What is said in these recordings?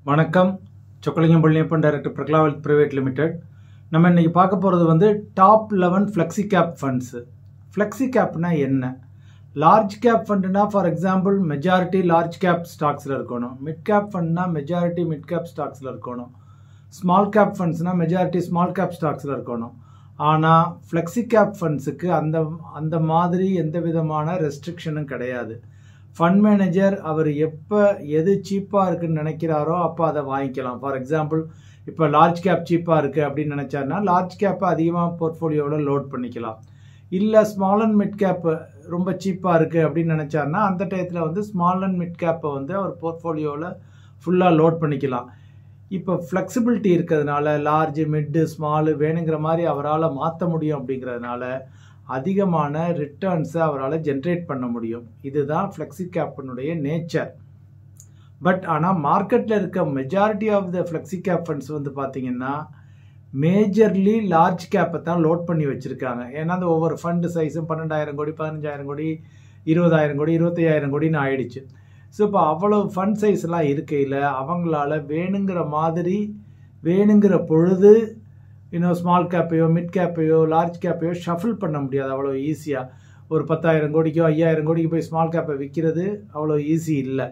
வணக்கம் Chockalingam Palaniappan director Prakala wealth private limited நம்ம இன்னைக்கு பார்க்க போகிறது வந்து top eleven flexi cap funds flexi கேப்னா என்ன லார்ஜ் கேப் ஃபண்டுனா for example majority large cap ஸ்டாக்ஸில் இருக்கணும் மிட் கேப் ஃபண்ட்னா மெஜாரிட்டி மிட் கேப் ஸ்டாக்ஸில் இருக்கணும் ஸ்மால் கேப் ஃபண்ட்ஸ்னால் மெஜாரிட்டி ஸ்மால் கேப் ஸ்டாக்ஸில் இருக்கணும் ஆனால் ஃப்ளெக்ஸி கேப் ஃபண்ட்ஸுக்கு அந்த அந்த மாதிரி எந்த விதமான ரெஸ்ட்ரிக்ஷனும் கிடையாது ஃபண்ட் மேனேஜர் அவர் எப்போ எது சீப்பாக இருக்குன்னு நினைக்கிறாரோ அப்போ அதை வாங்கிக்கலாம் ஃபார் எக்ஸாம்பிள் இப்போ லார்ஜ் கேப் சீப்பாக இருக்குது அப்படின்னு நினச்சாருன்னா லார்ஜ் கேப்பை அதிகமாக போர்ட்ஃபோலியோவில் லோட் பண்ணிக்கலாம் இல்லை ஸ்மால் அண்ட் மிட் கேப்பு ரொம்ப சீப்பாக இருக்குது அப்படின்னு நினச்சாருன்னா அந்த டயத்தில் வந்து ஸ்மால் அண்ட் மிட் கேப்பை வந்து அவர் போர்ட்ஃபோலியோவில் ஃபுல்லாக லோட் பண்ணிக்கலாம் இப்போ ஃப்ளெக்சிபிலிட்டி இருக்கிறதுனால லார்ஜ் மிட்டு ஸ்மாலு வேணுங்கிற மாதிரி அவரால் மாற்ற முடியும் அப்படிங்கிறதுனால அதிகமான ரிட்டர்ன்ஸை அவரால் ஜென்ரேட் பண்ண முடியும் இதுதான் ஃப்ளெக்ஸி கேப்பினுடைய நேச்சர் பட் ஆனால் மார்க்கெட்டில் இருக்க majority of the flexi cap funds வந்து பார்த்தீங்கன்னா மேஜர்லி லார்ஜ் கேப்பை தான் லோட் பண்ணி வச்சுருக்காங்க ஏன்னா அந்த ஒவ்வொரு ஃபண்டு சைஸும் பன்னெண்டாயிரம் கோடி பதினஞ்சாயிரம் கோடி இருபதாயிரம் கோடி இருபத்தையாயிரம் கோடின்னு ஆயிடுச்சு ஸோ இப்போ அவ்வளோ ஃபண்ட் சைஸ்லாம் இருக்கையில் அவங்களால வேணுங்கிற மாதிரி வேணுங்கிற பொழுது இன்னும் ஸ்மால் கேப்பையோ மிட் கேப்பையோ லார்ஜ் கேப்பையோ ஷஃபில் பண்ண முடியாது அவ்வளோ ஈஸியாக ஒரு பத்தாயிரம் கோடிக்கோ ஐயாயிரம் கோடிக்கு போய் ஸ்மால் கேப்பை விற்கிறது அவ்வளோ ஈஸி இல்லை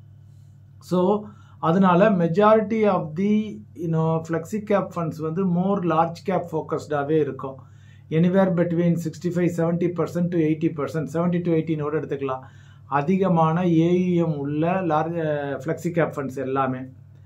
ஸோ அதனால majority of the you know flexi cap funds வந்து மோர் லார்ஜ் கேப் ஃபோக்கஸ்டாகவே இருக்கும் anywhere between sixty five seventy percent to eighty percent seventy to எயிட்டினோட எடுத்துக்கலாம் அதிகமான ஏயுஎம் உள்ள லார்ஜ் ஃப்ளெக்ஸி கேப் ஃபண்ட்ஸ் எல்லாமே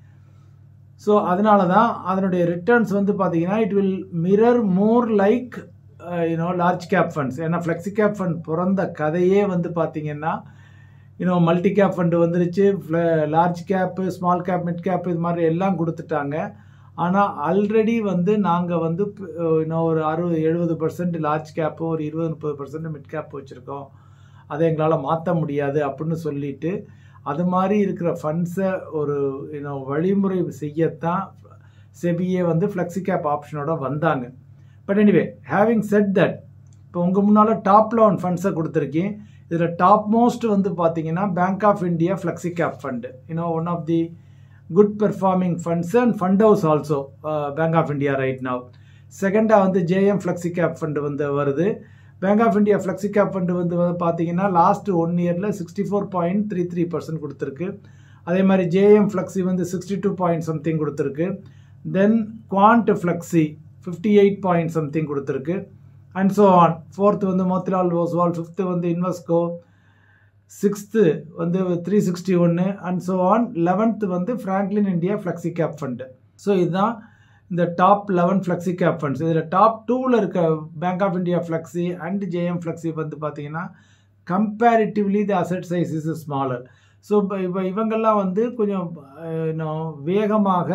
ஸோ அதனால தான் அதனுடைய ரிட்டர்ன்ஸ் வந்து பார்த்தீங்கன்னா it will mirror more like you know large cap funds ஏன்னா ஃப்ளெக்ஸி கேப் ஃபண்ட் பிறந்த கதையே வந்து பார்த்தீங்கன்னா யூனோ மல்டி கேப் ஃபண்டு வந்துருச்சு large cap small cap mid cap இது மாதிரி எல்லாம் கொடுத்துட்டாங்க ஆனால் ஆல்ரெடி வந்து நாங்கள் வந்து இன்னும் ஒரு அறுபது எழுபது பர்சன்ட் லார்ஜ் கேப்பு ஒரு இருபது முப்பது பர்சன்ட் மிட் கேப் வச்சுருக்கோம் அதை எங்களால் மாற்ற முடியாது அப்படின்னு சொல்லிட்டு அது மாதிரி இருக்கிற ஃபண்ட்ஸை ஒரு இன்னும் வழிமுறை செய்யத்தான் செபியே வந்து ஃப்ளெக்ஸி கேப் ஆப்ஷனோட வந்தாங்க but anyway having said that இப்போ உங்கள் முன்னால் டாப் லோன் ஃபண்ட்ஸை கொடுத்துருக்கேன் இதில் டாப் மோஸ்ட் வந்து பார்த்தீங்கன்னா Bank of India flexi cap fund you know one of the good performing funds and fund house also Bank of India right now செகண்டாக வந்து JM flexi cap fund வந்து வருது Bank of India flexi cap fund வந்து பார்த்தீங்கன்னா last one இயரில் sixty four point three three percent கொடுத்துருக்கு அதே மாதிரி ஜேஎம் ஃப்ளெக்ஸி வந்து சிக்ஸ்டி டூ பாயிண்ட் சம்திங் கொடுத்துருக்கு then Quant flexi fifty eight point something கொடுத்துருக்கு அண்ட் ஸோ ஆன் ஃபோர்த்து வந்து மோத்திலால் ஓஸ்வால் ஃபிஃப்த்து வந்து இன்வெஸ்கோ சிக்ஸ்த்து வந்து த்ரீ சிக்ஸ்டி ஒன்று அண்ட் ஸோ ஆன் லெவன்த்து வந்து Franklin India flexi cap fund so இதுதான் இந்த top eleven flexi cap funds இதில் top டூவில் இருக்க Bank of India flexi and JM flexi வந்து பார்த்தீங்கன்னா comparatively the asset size is smaller so இப்போ இப்போ இவங்கெல்லாம் வந்து கொஞ்சம் இன்னும் வேகமாக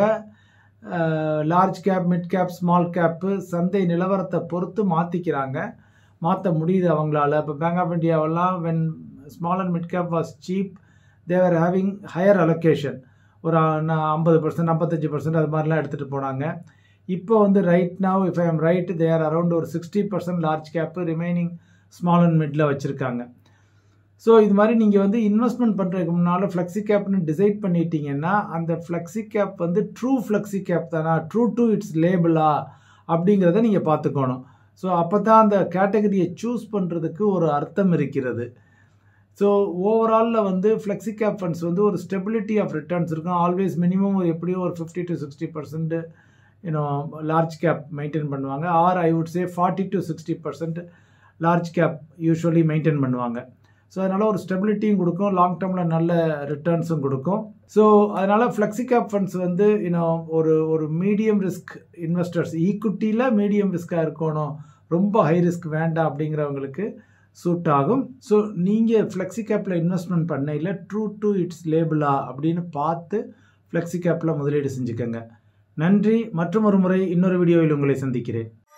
large cap mid cap small cap சந்தை நிலவரத்தை பொறுத்து மாற்றிக்கிறாங்க மாற்ற முடியுது அவங்களால இப்போ பேங்க் ஆஃப் இந்தியாவெல்லாம் when small and mid cap was cheap they were having higher allocation ஒரு ஐம்பது பர்சன்ட் ஐம்பத்தஞ்சு பர்சன்ட் அது மாதிரிலாம் எடுத்துகிட்டு போனாங்க இப்போ வந்து right now if I'm right there around ஒரு sixty percent large cap remaining small and middle வச்சுருக்காங்க ஸோ இது மாதிரி நீங்கள் வந்து இன்வெஸ்ட்மெண்ட் பண்ணுறதுக்கு முன்னால் ஃப்ளெக்ஸி கேப்னு டிசைட் பண்ணிட்டீங்கன்னா அந்த ஃப்ளெக்ஸி கேப் வந்து ட்ரூ ஃப்ளெக்ஸி கேப் தானா ட்ரூ டு இட்ஸ் லேபிளா அப்படிங்கிறத நீங்கள் பார்த்துக்கணும் ஸோ அப்போ தான் அந்த கேட்டகரியை சூஸ் பண்ணுறதுக்கு ஒரு அர்த்தம் இருக்கிறது ஸோ ஓவராலில் வந்து ஃப்ளெக்ஸி கேப் ஃபண்ட்ஸ் வந்து ஒரு ஸ்டெபிலிட்டி ஆஃப் ரிட்டர்ன்ஸ் இருக்கும் ஆல்வேஸ் மினிமம் ஒரு எப்படியும் ஒரு fifty to sixty percent you know large cap maintain பண்ணுவாங்க or I would say forty to sixty percent large cap usually maintain பண்ணுவாங்க ஸோ அதனால் ஒரு ஸ்டெபிலிட்டியும் கொடுக்கும் லாங் டேர்மில் நல்ல ரிட்டர்ன்ஸும் கொடுக்கும் ஸோ அதனால் ஃப்ளெக்ஸி கேப் ஃபண்ட்ஸ் வந்து இன்னும் ஒரு ஒரு மீடியம் ரிஸ்க் இன்வெஸ்டர்ஸ் ஈக்குட்டியில் மீடியம் ரிஸ்க்காக இருக்கணும் ரொம்ப ஹை ரிஸ்க் வேண்டாம் அப்படிங்கிறவங்களுக்கு சூட் ஆகும் ஸோ நீங்கள் ஃப்ளெக்ஸி கேப்பில் இன்வெஸ்ட்மெண்ட் பண்ணையில் ட்ரூ டு இட்ஸ் லேபிளா அப்படின்னு பார்த்து ஃப்ளெக்ஸி கேப்பில் முதலீடு செஞ்சுக்கோங்க நன்றி மற்றும் ஒரு முறை இன்னொரு வீடியோவில் உங்களை சந்திக்கிறேன்